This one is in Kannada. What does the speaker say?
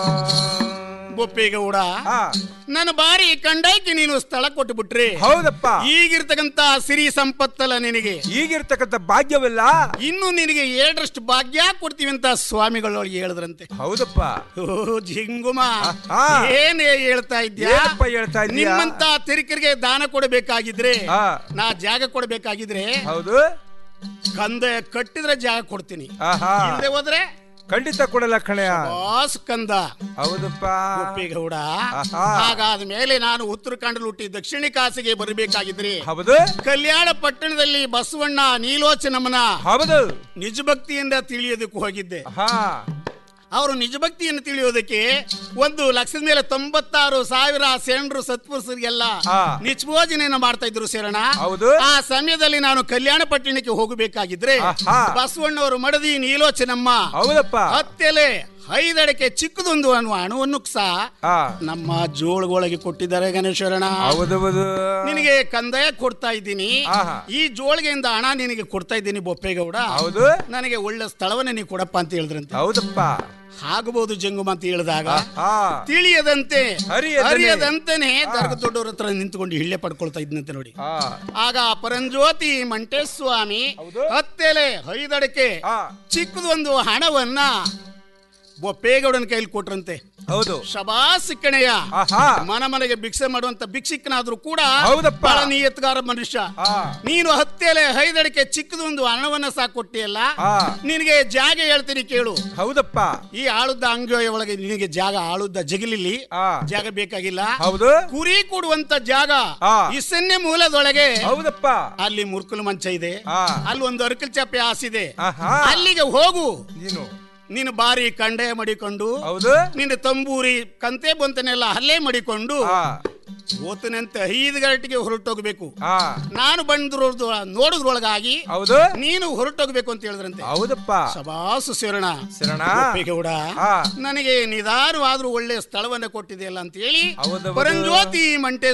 ಬೊಪ್ಪೇಗೌಡ ಆ, ನನ್ನ ಬಾರಿ ಕಂಡಾಯ್ಕೆ ನೀನು ಸ್ಥಳ ಕೊಟ್ಟು ಬಿಟ್ರಿ ಹೌದಪ್ಪ ಈಗಿರ್ತಕ್ಕಂತ ಸಿರಿ ಸಂಪತ್ತಲ್ಲ ನಿನಗೆ ಈಗಿರ್ತಕ್ಕಂಥ ಭಾಗ್ಯವಿಲ್ಲ ಇನ್ನು ನಿನಗೆ ಏಳರಷ್ಟು ಭಾಗ್ಯ ಕೊಡ್ತೀವಿ ಅಂತ ಸ್ವಾಮಿಗಳು ಹೇಳಿದ್ರಂತೆ ಹೌದಪ್ಪ ಓ ಜಿಂಗುಮ ಆ. ಏನ್ ಹೇಳ್ತಾ ಇದ್ಯಾ ಏನಪ್ಪ ಹೇಳ್ತಾ ಇದ್ದೀಯಾ? ನಿಮ್ಮಂತ ತಿರಿಕರಿಗೆ ದಾನ ಕೊಡಬೇಕಾಗಿದ್ರೆ ಆ. ನಾ ಜಾಗ ಕೊಡಬೇಕಾಗಿದ್ರೆ ಹೌದು ಕಂದ ಕಟ್ಟಿದ್ರೆ ಜಾಗ ಕೊಡ್ತೀನಿ ಆಹಾ ಇಲ್ಲದೆ ಹೋದ್ರೆ ಖಂಡಿತ ಕೊಡಲ್ಲ ಕಣೆಯ ಬಾಸ್ ಕಂದ ಹೌದಪ್ಪ ಒಪ್ಪಿಗೌಡ ಆಹಾ. ಹಾಗಾದ ಮೇಲೆ ನಾನು ಉತ್ತರಾಖಂಡದಲ್ಲಿ ಹುಟ್ಟಿ ದಕ್ಷಿಣ ಕಾಸಿಗೆ ಬರಬೇಕಾಗಿದ್ರೆ ಹೌದು ಕಲ್ಯಾಣ ಪಟ್ಟಣದಲ್ಲಿ ಬಸವಣ್ಣ ನೀಲೋಚನಮ್ಮನ ಹೌದು ನಿಜ ಭಕ್ತಿಯಿಂದ ತಿಳಿಯೋದಕ್ಕೆ ಹೋಗಿದ್ದೆ ಹಾ ಅವರು ನಿಜ ಭಕ್ತಿಯನ್ನು ತಿಳಿಯೋದಕ್ಕೆ ಒಂದು ಲಕ್ಷದ ಮೇಲೆ ತೊಂಬತ್ತಾರು ಸಾವಿರ ಶರಣರು ಸತ್ಪುರುಷರಿಗೆಲ್ಲ ಆ. ನಿಜಭೋಜನೆಯನ್ನು ಮಾಡ್ತಾ ಇದ್ರು ಶರಣ ಹೌದು ಆ ಸಮಯದಲ್ಲಿ ನಾನು ಕಲ್ಯಾಣ ಪಟ್ಟಣಕ್ಕೆ ಹೋಗಬೇಕಾಗಿದ್ರೆ ಆಹಾ. ಬಸವಣ್ಣವರು ಮಡದಿ ನೀಲೋಚನಮ್ಮ ಹೌದಪ್ಪ ಹತ್ತೆಲೆ ಐದಡಕ್ಕೆ ಚಿಕ್ಕದೊಂದು ಅನ್ನುವ ಹಣವನ್ನು ಸಹ ಆ ನಮ್ಮ ಜೋಳಗೊಳಗೆ ಕೊಟ್ಟಿದ್ದಾರೆ ಗಣೇಶ್ವರಣ ಹೌದು ಹೌದು ನಿನಗೆ ಕಂದಾಯ ಕೊಡ್ತಾ ಇದ್ದೀನಿ ಆಹಾ. ಈ ಜೋಳಿಗೆಯಿಂದ ಹಣ ನಿನಗೆ ಕೊಡ್ತಾ ಇದ್ದೀನಿ ಬೊಪ್ಪೇಗೌಡ ಹೌದು ನನಗೆ ಒಳ್ಳೆ ಸ್ಥಳವನ್ನ ನೀವು ಕೊಡಪ್ಪ ಅಂತ ಹೇಳಿದ್ರಂತೆ ಹೌದಪ್ಪ ಆಗಬಹುದು ಜಂಗುಮ ಅಂತ ಹೇಳಿದಾಗ ಹಾ ತಿಳಿಯದಂತೆ ಹರಿಯದನೆ. ಹರಿಯದಂತೆನೆ ದರ್ಗ ದೊಡ್ಡವ್ರ ಹತ್ರ ನಿಂತ್ಕೊಂಡು ಹಿಳ್ಳೆ ಪಡ್ಕೊಳ್ತಾ ಇದ್ನಂತೆ ನೋಡಿ ಹಾ ಆಗ ಪರಂಜ್ಯೋತಿ ಮಂಟೇಸ್ವಾಮಿ ಹೌದು. ಹತ್ತೆಲೆ ಐದಡಕ್ಕೆ ಹಾ ಚಿಕ್ಕದೊಂದು ಹಣವನ್ನ ಬೊಪ್ಪೇಗೌಡನ ಕೈಲಿ ಕೊಟ್ರಂತೆ ಹೌದು ಶಬಾಸ್ ಕಣೆಯ ಆಹಾ ಮನ ಮನೆಗೆ ಭಿಕ್ಷೆ ಮಾಡುವಂತ ಭಿಕ್ಷಿಕನಾದ್ರೂ ಕೂಡ ಹೌದಪ್ಪ. ಬಹಳ ನಿಯತ್ಗಾರ ಮನುಷ್ಯ ಆ. ನೀನು ಹತ್ತೆಲೆ ಐದಡಕ್ಕೆ ಚಿಕ್ಕದೊಂದು ಹಣವನ್ನ ಸಹ ಕೊಟ್ಟಿಯಲ್ಲ ಆ. ನಿನಗೆ ಜಾಗ ಹೇಳ್ತೀನಿ ಕೇಳು ಹೌದಪ್ಪ ಈ ಆಳುದ್ದ ಅಂಗಡಿ ಒಳಗೆ ನಿನಗೆ ಜಾಗ ಆಳುದ್ದ ಜಗಲಿಲಿ ಆ ಜಾಗ ಬೇಕಾಗಿಲ್ಲ ಹೌದು ಕುರಿ ಕೊಡುವಂತ ಜಾಗ ಆ. ಇಸನ್ನೆ ಮೂಲದೊಳಗೆ ಹೌದಪ್ಪ ಅಲ್ಲಿ ಮುರ್ಕುಲು ಮಂಚ ಇದೆ ಆ ಅಲ್ಲಿ ಒಂದು ಅರ್ಕಲ್ ಚಾಪೆ ಹಾಸಿದೆ ಆಹಾ ಅಲ್ಲಿಗೆ ಹೋಗು ನೀನು ನೀನು ಬಾರಿ ಕಂಡೆ ಮಡಿಕೊಂಡು ಹೌದು ನಿನ್ನ ತಂಬೂರಿ ಕಂತೆ ಬಂತನೆಲ್ಲ ಹಲ್ಲೆ ಮಡಿಕೊಂಡು ಆ ಓತನಂತೆ ಐದು ಗಂಟೆಗೆ ಹೊರಟೋಗ್ಬೇಕು ಆ ನಾನು ಬಂದಿರೋದು ನೋಡಿದ್ರೊಳಗಾಗಿ ಹೌದು ನೀನು ಹೊರಟೋಗ್ಬೇಕು ಅಂತ ಹೇಳಿದ್ರಂತೆ ಹೌದಪ್ಪ ಸಬಾಸು ಶರಣ ಶರಣ ಗೌಡ ಆ ನನಗೆ ನಿಧಾನವಾದ್ರೂ ಒಳ್ಳೆ ಸ್ಥಳವನ್ನ ಕೊಟ್ಟಿದೆಯಲ್ಲ ಅಂತ ಹೇಳಿ ಹೌದು, ಹೌದು. ಪರಂಜ್ಯೋತಿ ಮಂಟೆ